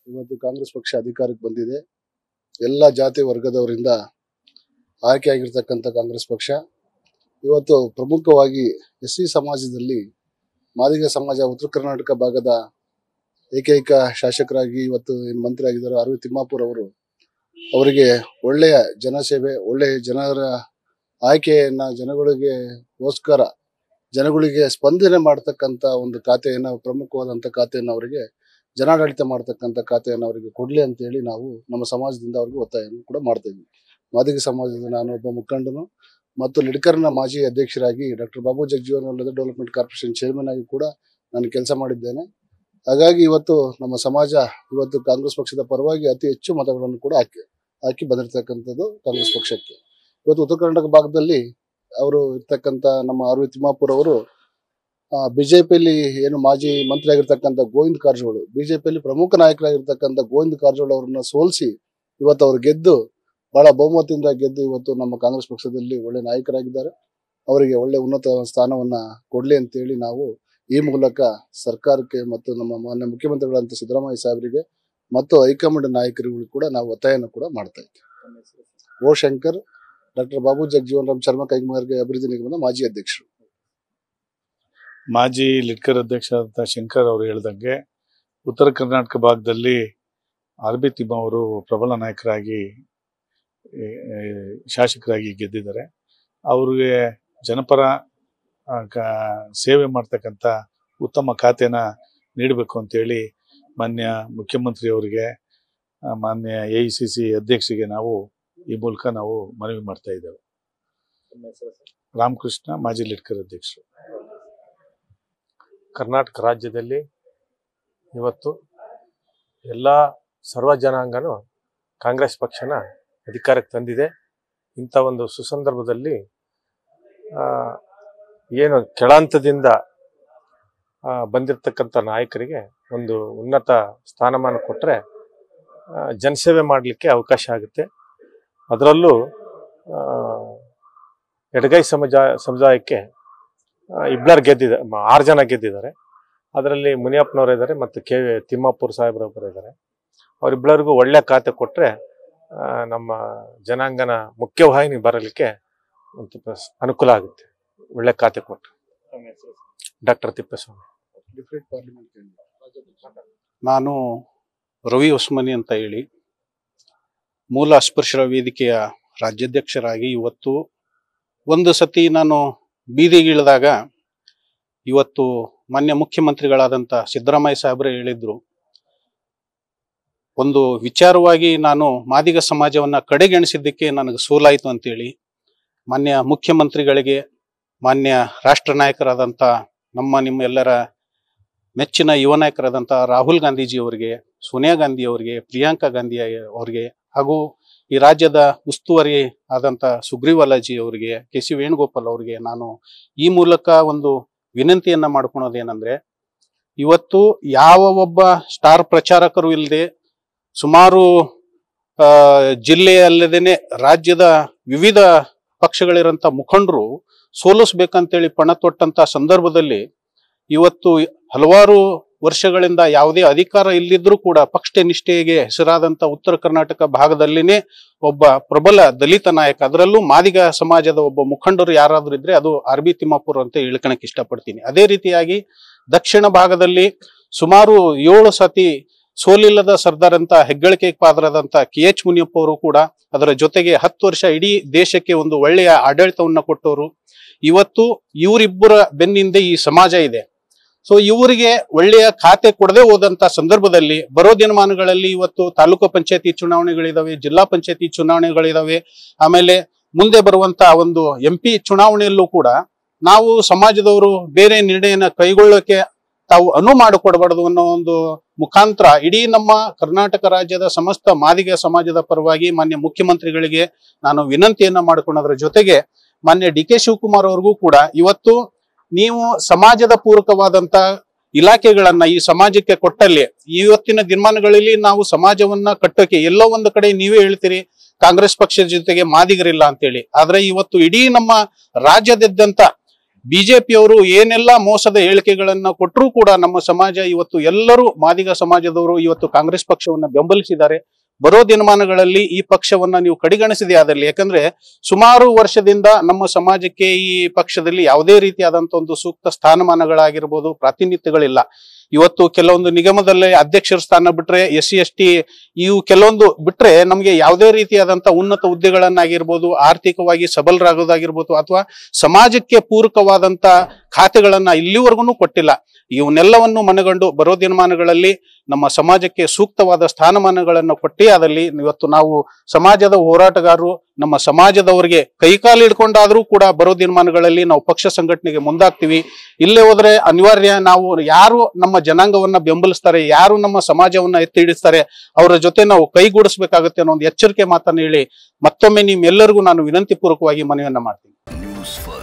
ಇವತ್ತು ಕಾಂಗ್ರೆಸ್ ಪಕ್ಷ ಅಧಿಕಾರಕ್ಕೆ ಬಂದಿದೆ ಎಲ್ಲ ಜಾತಿ ವರ್ಗದವರಿಂದ ಆಯ್ಕೆಯಾಗಿರ್ತಕ್ಕಂಥ ಕಾಂಗ್ರೆಸ್ ಪಕ್ಷ ಇವತ್ತು ಪ್ರಮುಖವಾಗಿ ಎಸ್ ಸಿ ಸಮಾಜದಲ್ಲಿ ಮಾದಿಗ ಸಮಾಜ ಉತ್ತರ ಕರ್ನಾಟಕ ಭಾಗದ ಏಕೈಕ ಶಾಸಕರಾಗಿ ಇವತ್ತು ಏನು ಮಂತ್ರಿ ಆಗಿದ್ದಾರೆ ಅರವಿಂದ್ ತಿಮ್ಮಾಪುರ್ ಅವರು ಅವರಿಗೆ ಒಳ್ಳೆಯ ಜನಸೇವೆ ಒಳ್ಳೆಯ ಜನರ ಆಯ್ಕೆಯನ್ನ ಜನಗಳಿಗೆ ಗೋಸ್ಕರ ಜನಗಳಿಗೆ ಸ್ಪಂದನೆ ಮಾಡ್ತಕ್ಕಂಥ ಒಂದು ಖಾತೆಯನ್ನ ಪ್ರಮುಖವಾದಂಥ ಖಾತೆಯನ್ನು ಅವರಿಗೆ ಜನಾಡಳಿತ ಮಾಡ್ತಕ್ಕಂಥ ಖಾತೆಯನ್ನು ಅವರಿಗೆ ಕೊಡ್ಲಿ ಅಂತ ಹೇಳಿ ನಾವು ನಮ್ಮ ಸಮಾಜದಿಂದ ಅವ್ರಿಗೆ ಒತ್ತಾಯವನ್ನು ಕೂಡ ಮಾಡ್ತಾ ಇದ್ವಿ ಮಾದಿಗ ಸಮಾಜದ ನಾನು ಒಬ್ಬ ಮುಖಂಡನು ಮತ್ತು ಲಿಡ್ಕರ್ನ ಮಾಜಿ ಅಧ್ಯಕ್ಷರಾಗಿ doctor Babu Jagjivan welfare development corporation chairman ಆಗಿ ಕೂಡ ನಾನು ಕೆಲಸ ಮಾಡಿದ್ದೇನೆ ಹಾಗಾಗಿ ಇವತ್ತು ನಮ್ಮ ಸಮಾಜ ಇವತ್ತು ಕಾಂಗ್ರೆಸ್ ಪಕ್ಷದ ಪರವಾಗಿ ಅತಿ ಹೆಚ್ಚು ಮತಗಳನ್ನು ಕೂಡ ಹಾಕಿ ಹಾಕಿ ಬಂದಿರತಕ್ಕಂಥದ್ದು ಕಾಂಗ್ರೆಸ್ ಪಕ್ಷಕ್ಕೆ ಇವತ್ತು ಉತ್ತರ ಕರ್ನಾಟಕ ಭಾಗದಲ್ಲಿ ಅವರು ಇರ್ತಕ್ಕಂಥ ನಮ್ಮ ಅರವಿಂದ್ ತಿಮ್ಮಾಪುರ್ ಅವರು ಬಿಜೆಪಿಯಲ್ಲಿ ಏನು ಮಾಜಿ ಮಂತ್ರಿ ಆಗಿರ್ತಕ್ಕಂಥ ಗೋವಿಂದ ಕಾರಜೋಳು ಬಿಜೆಪಿಯಲ್ಲಿ ಪ್ರಮುಖ ನಾಯಕರಾಗಿರ್ತಕ್ಕಂಥ ಗೋವಿಂದ ಕಾರಜೋಳ ಅವರನ್ನ ಸೋಲಿಸಿ ಇವತ್ತು ಅವರು ಗೆದ್ದು ಬಹಳ ಬಹುಮತದಿಂದ ಗೆದ್ದು ಇವತ್ತು ನಮ್ಮ ಕಾಂಗ್ರೆಸ್ ಪಕ್ಷದಲ್ಲಿ ಒಳ್ಳೆ ನಾಯಕರಾಗಿದ್ದಾರೆ ಅವರಿಗೆ ಒಳ್ಳೆ ಉನ್ನತ ಸ್ಥಾನವನ್ನ ಕೊಡ್ಲಿ ಅಂತೇಳಿ ನಾವು ಈ ಮೂಲಕ ಸರ್ಕಾರಕ್ಕೆ ಮತ್ತು ನಮ್ಮ ಮಾನ್ಯ ಮುಖ್ಯಮಂತ್ರಿಗಳಂತ ಸಿದ್ದರಾಮಯ್ಯ ಸಾಹೇಬರಿಗೆ ಮತ್ತು ಹೈಕಮಾಂಡ್ ನಾಯಕರಿಗೂ ಕೂಡ ನಾವು ಒತ್ತಾಯನ ಕೂಡ ಮಾಡ್ತಾ ಇದ್ದೀವಿ ಓ ಶಂಕರ್ ಡಾಕ್ಟರ್ ಬಾಬು ಜಗಜೀವನ್ ರಾಮ್ ಶರ್ಮಾ ಕೈಮಗಾರಿಕೆ ಅಭಿವೃದ್ಧಿ ನಿಗಮದ ಮಾಜಿ ಅಧ್ಯಕ್ಷರು ಮಾಜಿ ಲಿಟ್ಕರ್ ಅಧ್ಯಕ್ಷರಾದಂಥ ಶಂಕರ್ ಅವರು ಹೇಳ್ದಂಗೆ ಉತ್ತರ ಕರ್ನಾಟಕ ಭಾಗದಲ್ಲಿ ಆರ್ ಬಿ ತಿಮ್ಮ ಅವರು ಪ್ರಬಲ ನಾಯಕರಾಗಿ ಏ, ಏ, ಶಾಸಕರಾಗಿ ಗೆದ್ದಿದ್ದಾರೆ ಅವ್ರಿಗೆ ಜನಪರ ಆ, ಕ- ಸೇವೆ ಮಾಡ್ತಕ್ಕಂಥ ಉತ್ತಮ ಖಾತೆನ ನೀಡಬೇಕು ಅಂತೇಳಿ ಮಾನ್ಯ ಮುಖ್ಯಮಂತ್ರಿ ಅವರಿಗೆ ಆ, ಮಾನ್ಯ ಎ ಐ ಸಿ ಸಿ ಅಧ್ಯಕ್ಷರಿಗೆ ನಾವು ಈ ಮೂಲಕ ನಾವು ಮನವಿ ಮಾಡ್ತಾ ಇದ್ದೇವೆ ರಾಮಕೃಷ್ಣ ಮಾಜಿ ಲಿಟ್ಕರ್ ಅಧ್ಯಕ್ಷರು ಕರ್ನಾಟಕ ರಾಜ್ಯದಲ್ಲಿ ಇವತ್ತು ಎಲ್ಲ ಸರ್ವ ಜನಾಂಗನೂ ಕಾಂಗ್ರೆಸ್ ಪಕ್ಷನ ಅಧಿಕಾರಕ್ಕೆ ತಂದಿದೆ ಇಂಥ ಒಂದು ಸುಸಂದರ್ಭದಲ್ಲಿ ಆ, ಏನು ಕೆಳಹಂತದಿಂದ ಆ, ಬಂದಿರತಕ್ಕಂಥ ನಾಯಕರಿಗೆ ಒಂದು ಉನ್ನತ ಸ್ಥಾನಮಾನ ಕೊಟ್ಟರೆ ಜನಸೇವೆ ಮಾಡಲಿಕ್ಕೆ ಅವಕಾಶ ಆಗುತ್ತೆ ಅದರಲ್ಲೂ ಆ, ಎಡಗೈ ಸಮುಜ ಸಮುದಾಯಕ್ಕೆ ಆ, ಇಬ್ಳರ್ ಗೆದ್ದಿದೆ ಮ- ಆರು ಜನ ಗೆದ್ದಿದ್ದಾರೆ ಅದರಲ್ಲಿ ಮುನಿಯಪ್ಪನವರು ಇದ್ದಾರೆ ಮತ್ತು ಕೆ ತಿಮ್ಮಾಪುರ ಸಾಹೇಬ್ರೊಬ್ಬರು ಇದ್ದಾರೆ ಅವರಿಬ್ಬರಿಗೂ ಒಳ್ಳೆ ಖಾತೆ ಕೊಟ್ಟರೆ ನಮ್ಮ ಜನಾಂಗನ ಮುಖ್ಯವಾಹಿನಿ ಬರಲಿಕ್ಕೆ ಒಂದು ಪ್ಲಸ್ ಅನುಕೂಲ ಆಗುತ್ತೆ ಒಳ್ಳೆ ಖಾತೆ ಕೊಟ್ಟರೆ ಡಾಕ್ಟರ್ ತಿಪ್ಪೇಸ್ವಾಮಿ ಡಿಫರೆಂಟ್ ಪಾರ್ಲಿಮೆಂಟ್ ನಾನು ರವಿ ಉಸ್ಮನಿ ಅಂತ ಹೇಳಿ ಮೂಲ ಅಸ್ಪೃಶ್ಯರ ವೇದಿಕೆಯ ರಾಜ್ಯಾಧ್ಯಕ್ಷರಾಗಿ ಇವತ್ತು ಒಂದು ಸತಿ ನಾನು ಬೀದಿಗಿಳಿದಾಗ ಇವತ್ತು ಮಾನ್ಯ ಮುಖ್ಯಮಂತ್ರಿಗಳಾದಂಥ ಸಿದ್ದರಾಮಯ್ಯ ಸಾಹೇಬ್ರೆ ಹೇಳಿದ್ರು ಒಂದು ವಿಚಾರವಾಗಿ ನಾನು ಮಾದಿಗ ಸಮಾಜವನ್ನ ಕಡೆಗಣಿಸಿದ್ದಕ್ಕೆ ನನಗೆ ಸೋಲಾಯಿತು ಅಂತೇಳಿ ಮಾನ್ಯ ಮುಖ್ಯಮಂತ್ರಿಗಳಿಗೆ ಮಾನ್ಯ ರಾಷ್ಟ್ರ ನಾಯಕರಾದಂಥ ನಮ್ಮ ನಿಮ್ಮ ಎಲ್ಲರ ಮೆಚ್ಚಿನ ಯುವ ನಾಯಕರಾದಂಥ ರಾಹುಲ್ ಗಾಂಧೀಜಿ ಅವರಿಗೆ ಸೋನಿಯಾ ಗಾಂಧಿ ಅವರಿಗೆ ಪ್ರಿಯಾಂಕಾ ಗಾಂಧಿ ಅವರಿಗೆ ಹಾಗೂ ಈ ರಾಜ್ಯದ ಉಸ್ತುವಾರಿ ಆದಂಥ ಸುಗ್ರೀವಾಲಾಜಿ ಅವರಿಗೆ ಕೆ ಸಿ ವೇಣುಗೋಪಾಲ್ ಅವರಿಗೆ ನಾನು ಈ ಮೂಲಕ ಒಂದು ವಿನಂತಿಯನ್ನ ಮಾಡ್ಕೊಳೋದೇನೆಂದ್ರೆ ಇವತ್ತು ಯಾವ ಒಬ್ಬ ಸ್ಟಾರ್ ಪ್ರಚಾರಕರು ಇಲ್ಲದೆ ಸುಮಾರು ಆ, ಜಿಲ್ಲೆಯಲ್ಲದೇನೆ ರಾಜ್ಯದ ವಿವಿಧ ಪಕ್ಷಗಳಿರಂತ ಮುಖಂಡರು ಸೋಲಿಸ್ಬೇಕಂತೇಳಿ ಪಣ ತೊಟ್ಟಂತ ಸಂದರ್ಭದಲ್ಲಿ ಇವತ್ತು ಹಲವಾರು ವರ್ಷಗಳಿಂದ ಯಾವುದೇ ಅಧಿಕಾರ ಇಲ್ಲಿದ್ರೂ ಕೂಡ ಪಕ್ಷ ನಿಷ್ಠೆಗೆ ಹೆಸರಾದಂತ ಉತ್ತರ ಕರ್ನಾಟಕ ಭಾಗದಲ್ಲಿನೇ ಒಬ್ಬ ಪ್ರಬಲ ದಲಿತ ನಾಯಕ ಅದರಲ್ಲೂ ಮಾದಿಗ ಸಮಾಜದ ಒಬ್ಬ ಮುಖಂಡರು ಯಾರಾದ್ರೂ ಇದ್ರೆ ಅದು ಆರ್ ಬಿ ತಿಮ್ಮಾಪುರ್ ಅಂತ ಹೇಳ್ಕೊಳಕ್ ಇಷ್ಟಪಡ್ತೀನಿ ಅದೇ ರೀತಿಯಾಗಿ ದಕ್ಷಿಣ ಭಾಗದಲ್ಲಿ ಸುಮಾರು ಏಳು ಸತಿ ಸೋಲಿಲ್ಲದ ಸರ್ದಾರ್ ಅಂತ ಹೆಗ್ಗಳಿಕೆ ಪಾತ್ರದಂತ ಕೆ ಎಚ್ ಮುನಿಯಪ್ಪ ಅವರು ಕೂಡ ಅದರ ಜೊತೆಗೆ ಹತ್ತು ವರ್ಷ ಇಡೀ ದೇಶಕ್ಕೆ ಒಂದು ಒಳ್ಳೆಯ ಆಡಳಿತವನ್ನ ಕೊಟ್ಟವರು ಇವತ್ತು ಇವರಿಬ್ಬರ ಬೆನ್ನಿಂದೆ ಈ ಸಮಾಜ ಇದೆ ಸೊ ಇವರಿಗೆ ಒಳ್ಳೆಯ ಖಾತೆ ಕೊಡದೆ ಹೋದಂತ ಸಂದರ್ಭದಲ್ಲಿ ಬರೋ ದಿನಮಾನಗಳಲ್ಲಿ ಇವತ್ತು ತಾಲೂಕು ಪಂಚಾಯತಿ ಚುನಾವಣೆಗಳಿದಾವೆ ಜಿಲ್ಲಾ ಪಂಚಾಯತಿ ಚುನಾವಣೆಗಳಿದಾವೆ ಆಮೇಲೆ ಮುಂದೆ ಬರುವಂತ ಒಂದು ಎಂ ಪಿ ಚುನಾವಣೆಯಲ್ಲೂ ಕೂಡ ನಾವು ಸಮಾಜದವರು ಬೇರೆ ನಿರ್ಣಯನ ಕೈಗೊಳ್ಳೋಕೆ ತಾವು ಅನು ಮಾಡಿಕೊಡಬಾರದು ಅನ್ನೋ ಒಂದು ಮುಖಾಂತರ ಇಡೀ ನಮ್ಮ ಕರ್ನಾಟಕ ರಾಜ್ಯದ ಸಮಸ್ತ ಮಾದಿಗ ಸಮಾಜದ ಪರವಾಗಿ ಮಾನ್ಯ ಮುಖ್ಯಮಂತ್ರಿಗಳಿಗೆ ನಾನು ವಿನಂತಿಯನ್ನ ಮಾಡಿಕೊಳ್ಳೋದ್ರ ಜೊತೆಗೆ ಮಾನ್ಯ ಡಿ ಕೆ ಶಿವಕುಮಾರ್ ಅವ್ರಿಗೂ ಕೂಡ ಇವತ್ತು ನೀವು ಸಮಾಜದ ಪೂರಕವಾದಂತ ಇಲಾಖೆಗಳನ್ನ ಈ ಸಮಾಜಕ್ಕೆ ಕೊಟ್ಟಲ್ಲಿ ಇವತ್ತಿನ ದಿನಮಾನಗಳಲ್ಲಿ ನಾವು ಸಮಾಜವನ್ನ ಕಟ್ಟೋಕೆ ಎಲ್ಲೋ ಒಂದು ಕಡೆ ನೀವೇ ಹೇಳ್ತೀರಿ ಕಾಂಗ್ರೆಸ್ ಪಕ್ಷದ ಜೊತೆಗೆ ಮಾದಿಗರಿಲ್ಲ ಅಂತೇಳಿ ಆದ್ರೆ ಇವತ್ತು ಇಡೀ ನಮ್ಮ ರಾಜ್ಯದಾದ್ಯಂತ ಬಿಜೆಪಿಯವರು ಏನೆಲ್ಲ ಮೋಸದ ಹೇಳಿಕೆಗಳನ್ನ ಕೊಟ್ಟರೂ ಕೂಡ ನಮ್ಮ ಸಮಾಜ ಇವತ್ತು ಎಲ್ಲರೂ ಮಾದಿಗ ಸಮಾಜದವರು ಇವತ್ತು ಕಾಂಗ್ರೆಸ್ ಪಕ್ಷವನ್ನ ಬೆಂಬಲಿಸಿದ್ದಾರೆ ಬರೋ ದಿನಮಾನಗಳಲ್ಲಿ ಈ ಪಕ್ಷವನ್ನ ನೀವು ಕಡೆಗಣಿಸಿದೆ ಆದಲ್ಲಿ ಯಾಕಂದ್ರೆ ಸುಮಾರು ವರ್ಷದಿಂದ ನಮ್ಮ ಸಮಾಜಕ್ಕೆ ಈ ಪಕ್ಷದಲ್ಲಿ ಯಾವುದೇ ರೀತಿಯಾದಂತ ಒಂದು ಸೂಕ್ತ ಸ್ಥಾನಮಾನಗಳಾಗಿರ್ಬೋದು ಪ್ರಾತಿನಿಧ್ಯಗಳಿಲ್ಲ ಇವತ್ತು ಕೆಲವೊಂದು ನಿಗಮದಲ್ಲಿ ಅಧ್ಯಕ್ಷರ ಸ್ಥಾನ ಬಿಟ್ರೆ ಎಸ್ ಸಿ ಎಸ್ ಟಿ ಇವು ಕೆಲವೊಂದು ಬಿಟ್ರೆ ನಮಗೆ ಯಾವುದೇ ರೀತಿಯಾದಂತ ಉನ್ನತ ಹುದ್ದೆಗಳನ್ನಾಗಿರ್ಬೋದು ಆರ್ಥಿಕವಾಗಿ ಸಬಲರಾಗೋದಾಗಿರ್ಬೋದು ಅಥವಾ ಸಮಾಜಕ್ಕೆ ಪೂರಕವಾದಂತ ಖಾತೆಗಳನ್ನ ಇಲ್ಲಿವರೆಗೂ ಕೊಟ್ಟಿಲ್ಲ ಇವನ್ನೆಲ್ಲವನ್ನು ಮನಗಂಡು ಬರೋ ದಿನಮಾನಗಳಲ್ಲಿ ನಮ್ಮ ಸಮಾಜಕ್ಕೆ ಸೂಕ್ತವಾದ ಸ್ಥಾನಮಾನಗಳನ್ನು ಕೊಟ್ಟೇ ಆದಲ್ಲಿ ಇವತ್ತು ನಾವು ಸಮಾಜದ ಹೋರಾಟಗಾರರು ನಮ್ಮ ಸಮಾಜದವರಿಗೆ ಕೈಕಾಲು ಹಿಡ್ಕೊಂಡಾದ್ರೂ ಕೂಡ ಬರೋ ದಿನಮಾನಗಳಲ್ಲಿ ನಾವು ಪಕ್ಷ ಸಂಘಟನೆಗೆ ಮುಂದಾಗ್ತೀವಿ ಇಲ್ಲೇ ಹೋದ್ರೆ ಅನಿವಾರ್ಯ ನಾವು ಯಾರು ನಮ್ಮ ಜನಾಂಗವನ್ನ ಬೆಂಬಲಿಸ್ತಾರೆ ಯಾರು ನಮ್ಮ ಸಮಾಜವನ್ನ ಎತ್ತಿ ಹಿಡಿಸ್ತಾರೆ ಅವರ ಜೊತೆ ನಾವು ಕೈಗೂಡಿಸ್ಬೇಕಾಗುತ್ತೆ ಅನ್ನೋ ಒಂದು ಎಚ್ಚರಿಕೆ ಮಾತನ್ನು ಹೇಳಿ ಮತ್ತೊಮ್ಮೆ ನಿಮ್ಮೆಲ್ಲರಿಗೂ ನಾನು ವಿನಂತಿ ಪೂರ್ವಕವಾಗಿ ಮನವಿಯನ್ನ ಮಾಡ್ತೀನಿ ನ್ಯೂಸ್ ಫಸ್ಟ್